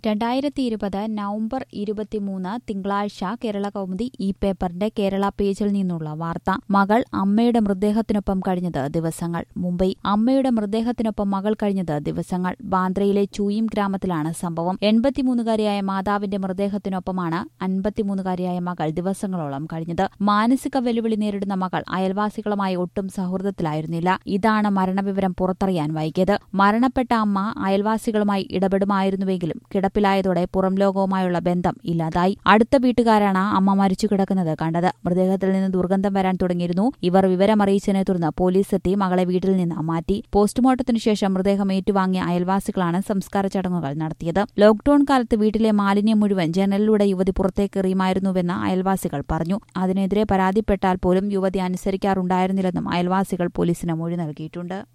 രണ്ടായിരത്തി ഇരുപത് നവംബർ ഇരുപത്തിമൂന്ന് തിങ്കളാഴ്ച കേരള കൗമുദി ഈ പേപ്പറിന്റെ കേരള പേജിൽ നിന്നുള്ള വാർത്ത മകൾ അമ്മയുടെ മൃതദേഹത്തിനൊപ്പം കഴിഞ്ഞത് ദിവസങ്ങൾ മുംബൈ അമ്മയുടെ മൃതദേഹത്തിനൊപ്പം മകൾ കഴിഞ്ഞത് ദിവസങ്ങൾ ബാന്ദ്രയിലെ ചൂയിം ഗ്രാമത്തിലാണ് സംഭവം എൺപത്തിമൂന്നുകാരിയായ മാതാവിന്റെ മൃതദേഹത്തിനൊപ്പമാണ് അൻപത്തിമൂന്നുകാരിയായ മകൾ ദിവസങ്ങളോളം കഴിഞ്ഞത് മാനസിക വെല്ലുവിളി നേരിടുന്ന മകൾ അയൽവാസികളുമായി ഒട്ടും സൗഹൃദത്തിലായിരുന്നില്ല ഇതാണ് മരണവിവരം പുറത്തറിയാൻ വൈകിയത് മരണപ്പെട്ട അമ്മ അയൽവാസികളുമായി ഇടപെടുമായിരുന്നുവെങ്കിലും കിടപ്പിലായതോടെ പുറം ലോകവുമായുള്ള ബന്ധം ഇല്ലാതായി അടുത്ത വീട്ടുകാരാണ് അമ്മ മരിച്ചു കിടക്കുന്നത് കണ്ടത് മൃതദേഹത്തിൽ നിന്ന് ദുർഗന്ധം വരാൻ തുടങ്ങിയിരുന്നു ഇവർ വിവരമറിയിച്ചതിനെ തുടർന്ന് പോലീസ് എത്തി മകളെ വീട്ടിൽ നിന്ന് മാറ്റി പോസ്റ്റ്മോർട്ടത്തിനു ശേഷം മൃതദേഹം ഏറ്റുവാങ്ങിയ അയൽവാസികളാണ് സംസ്കാര ചടങ്ങുകൾ നടത്തിയത് ലോക്ഡൌൺ കാലത്ത് വീട്ടിലെ മാലിന്യം മുഴുവൻ ജനലിലൂടെ യുവതി പുറത്തേക്ക് എറിയുമായിരുന്നുവെന്ന് അയൽവാസികൾ പറഞ്ഞു അതിനെതിരെ പരാതിപ്പെട്ടാൽ പോലും യുവതി അനുസരിക്കാറുണ്ടായിരുന്നില്ലെന്നും അയൽവാസികൾ പോലീസിന് മൊഴി നൽകിയിട്ടുണ്ട്